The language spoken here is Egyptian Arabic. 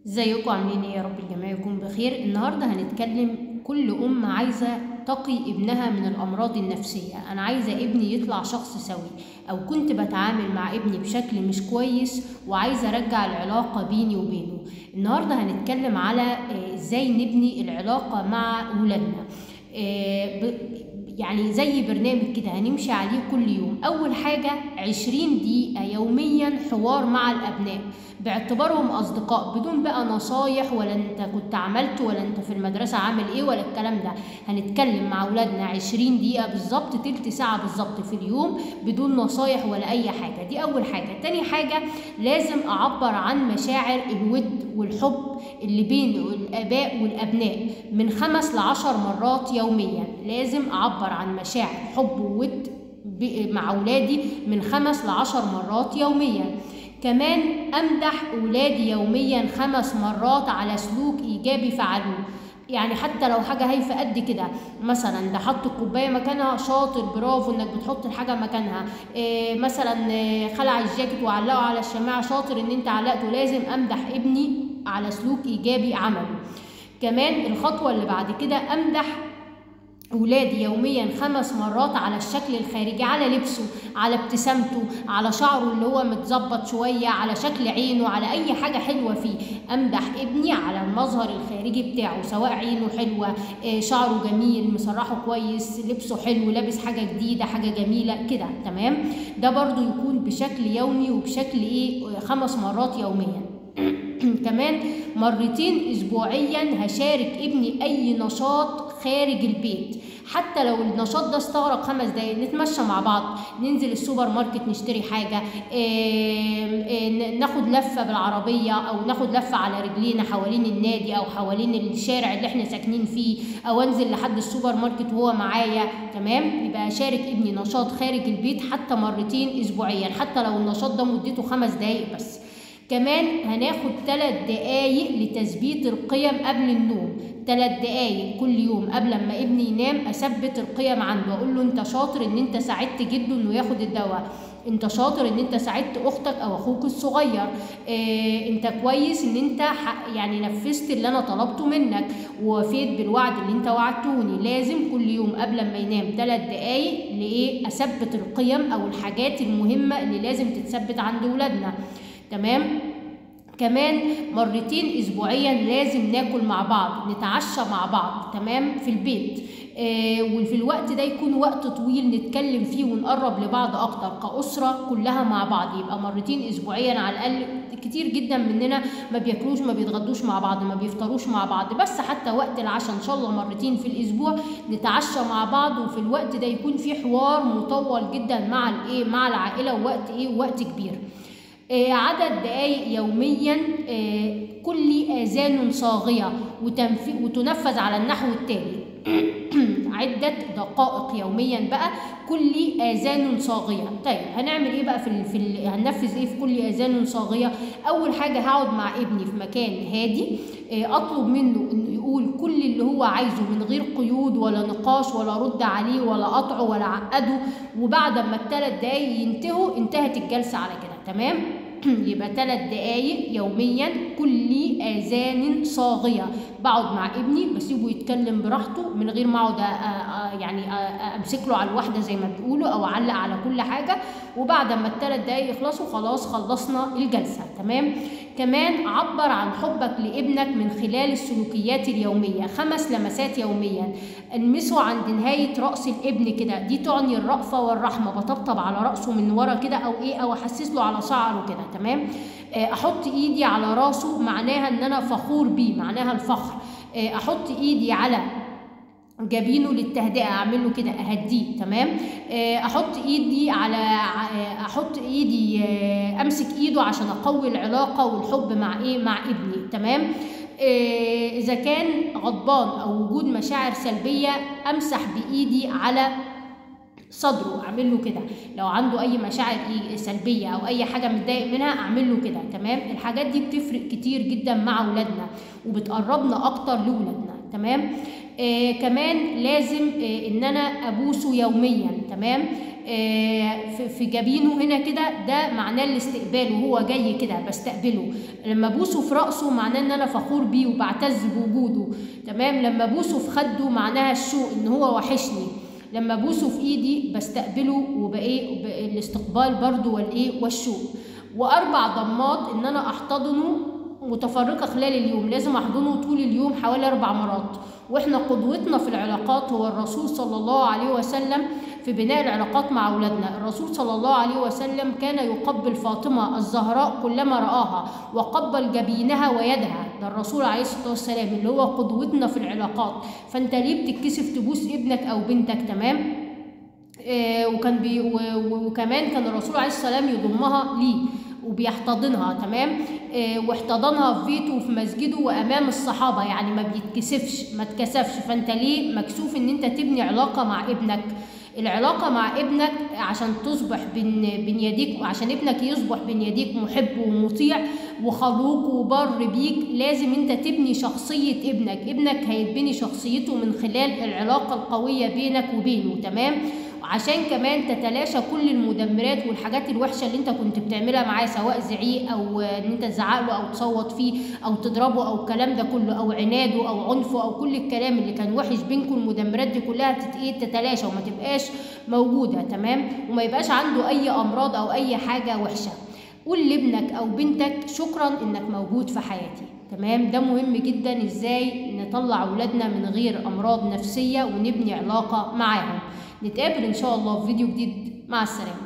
ازيكم عاملين ايه يا رب الجميع يكون بخير النهارده هنتكلم كل ام عايزه تقي ابنها من الامراض النفسيه انا عايزه ابني يطلع شخص سوي او كنت بتعامل مع ابني بشكل مش كويس وعايزه ارجع العلاقه بيني وبينه النهارده هنتكلم على آه، ازاي نبني العلاقه مع ولادنا آه، ب- يعني زي برنامج كده هنمشي عليه كل يوم أول حاجة عشرين دقيقة يوميا حوار مع الأبناء باعتبارهم أصدقاء بدون بقى نصايح ولا أنت كنت عملت ولا أنت في المدرسة عامل إيه ولا الكلام ده هنتكلم مع أولادنا عشرين دقيقة بالظبط تلت ساعة بالظبط في اليوم بدون نصايح ولا أي حاجة دي أول حاجة تاني حاجة لازم أعبر عن مشاعر الود والحب اللي بين الآباء والأبناء من خمس لعشر مرات يوميا لازم أعبر عن مشاعر حب وود ب- مع أولادي من خمس لعشر مرات يوميا كمان أمدح أولادي يوميا خمس مرات على سلوك إيجابي فعلوه يعني حتى لو حاجة هايفة قد كده مثلا ده حط الكوباية مكانها شاطر برافو انك بتحط الحاجة مكانها إيه مثلا إيه خلع الجاكيت وعلقه على الشماعة شاطر ان انت علقته لازم امدح ابني على سلوك ايجابي عمله كمان الخطوة اللي بعد كده امدح ولادي يوميا خمس مرات على الشكل الخارجي على لبسه على ابتسامته على شعره اللي هو متظبط شوية على شكل عينه على أي حاجة حلوة فيه أمدح ابني على المظهر الخارجي بتاعه سواء عينه حلوة آه، شعره جميل مسرحه كويس لبسه حلو لابس حاجة جديدة حاجة جميلة كده تمام ده برضو يكون بشكل يومي وبشكل إيه آه، خمس مرات يوميا كمان مرتين اسبوعيا هشارك ابني اي نشاط خارج البيت حتى لو النشاط ده استغرق خمس دقايق نتمشى مع بعض ننزل السوبر ماركت نشتري حاجة آم، آم، ناخد لفة بالعربية أو ناخد لفة على رجلينا حوالين النادي أو حوالين الشارع اللي احنا ساكنين فيه أو أنزل لحد السوبر ماركت وهو معايا تمام يبقى أشارك ابني نشاط خارج البيت حتى مرتين أسبوعيا حتى لو النشاط ده مدته خمس دقايق بس كمان هناخد ثلاث دقايق لتثبيت القيم قبل النوم ثلاث دقايق كل يوم قبل ما ابني ينام اثبت القيم عنده اقول له انت شاطر ان انت ساعدت جده انه ياخد الدواء انت شاطر ان انت ساعدت اختك او اخوك الصغير اه انت كويس ان انت ح- يعني نفذت اللي انا طلبته منك ووفيت بالوعد اللي انت وعدتوني لازم كل يوم قبل ما ينام ثلاث دقايق لايه اثبت القيم او الحاجات المهمه اللي لازم تتثبت عند ولادنا تمام كمان مرتين اسبوعيا لازم ناكل مع بعض نتعشى مع بعض تمام في البيت آه وفي الوقت ده يكون وقت طويل نتكلم فيه ونقرب لبعض اكتر كأسرة كلها مع بعض يبقى مرتين اسبوعيا على الاقل كتير جدا مننا ما بياكلوش ما بيتغدوش مع بعض ما بيفطروش مع بعض بس حتى وقت العشاء ان شاء الله مرتين في الاسبوع نتعشى مع بعض وفي الوقت ده يكون في حوار مطول جدا مع الايه مع العائله ووقت ايه وقت كبير آه، عدد دقائق يوميا آه، كل آذان صاغية وتنف- وتنفذ على النحو التالي عدة دقائق يوميا بقى كل آذان صاغية طيب هنعمل ايه بقى في ال... في ال... هننفذ ايه في كل آذان صاغية أول حاجة هقعد مع ابني في مكان هادي آه، أطلب منه إنه يقول كل اللي هو عايزه من غير قيود ولا نقاش ولا رد عليه ولا قطعه ولا عقده وبعد ما الثلاث دقايق ينتهوا انتهت الجلسة على كده تمام يبقى ثلاث دقايق يوميا كل اذان صاغيه بقعد مع ابني بسيبه يتكلم براحته من غير ما اقعد أ- أ- أ- يعني أ- أ- امسك له على الواحده زي ما بيقولوا او اعلق على كل حاجه وبعد ما الثلاث دقايق يخلصوا خلاص خلصنا الجلسه تمام كمان عبر عن حبك لابنك من خلال السلوكيات اليوميه خمس لمسات يوميا المسه عند نهايه راس الابن كده دي تعني الرأفه والرحمه بطبطب على راسه من ورا كده او ايه او احسس له على شعره كده تمام آه، احط ايدي على راسه معناها ان انا فخور بيه معناها الفخر آه، احط ايدي على جبينه للتهدئه اعمل له كده اهديه تمام آه، احط ايدي على ع- احط ايدي آه، امسك ايده عشان اقوي العلاقه والحب مع ايه مع ابني تمام آه، اذا كان غضبان او وجود مشاعر سلبيه امسح بايدي على صدره اعمل له كده لو عنده اي مشاعر إيه سلبيه او اي حاجه متضايق منها اعمل له كده تمام الحاجات دي بتفرق كتير جدا مع اولادنا وبتقربنا اكتر لاولادنا تمام آه كمان لازم آه ان انا ابوسه يوميا تمام آه في- في جبينه هنا كده ده معناه الاستقبال وهو جاي كده بستقبله لما ابوسه في راسه معناه ان انا فخور بيه وبعتز بوجوده تمام لما ابوسه في خده معناها الشوق ان هو وحشني لما ابوسه في ايدي بستقبله وبايه ب- الاستقبال برضو والايه والشوق واربع ضمات ان انا احتضنه متفرقة خلال اليوم لازم احضنه طول اليوم حوالي اربع مرات واحنا قدوتنا في العلاقات هو الرسول صلى الله عليه وسلم في بناء العلاقات مع اولادنا الرسول صلى الله عليه وسلم كان يقبل فاطمة الزهراء كلما رآها وقبل جبينها ويدها ده الرسول عليه الصلاة والسلام اللي هو قدوتنا في العلاقات فانت ليه بتتكسف تبوس ابنك او بنتك تمام آه، وكان بي و- و- وكمان كان الرسول عليه الصلاه والسلام يضمها ليه وبيحتضنها تمام آه، واحتضنها في بيته وفي مسجده وامام الصحابه يعني ما بيتكسفش ما اتكسفش فانت ليه مكسوف ان انت تبني علاقه مع ابنك العلاقة مع ابنك عشان تصبح بين بين يديك عشان ابنك يصبح بين يديك محب ومطيع وخلوق وبر بيك لازم انت تبني شخصية ابنك ابنك هيتبني شخصيته من خلال العلاقة القوية بينك وبينه تمام عشان كمان تتلاشى كل المدمرات والحاجات الوحشة اللي انت كنت بتعملها معاه سواء زعيق او ان انت تزعق له او تصوت فيه او تضربه او الكلام ده كله او عناده او عنفه او كل الكلام اللي كان وحش بينكم المدمرات دي كلها تت- ايه تتلاشى وما تبقاش موجودة تمام وما يبقاش عنده اي امراض او اي حاجة وحشة قول لابنك او بنتك شكرا انك موجود في حياتي تمام ده مهم جدا ازاي نطلع اولادنا من غير امراض نفسية ونبني علاقة معاهم نتقابل ان شاء الله في فيديو جديد مع السلامة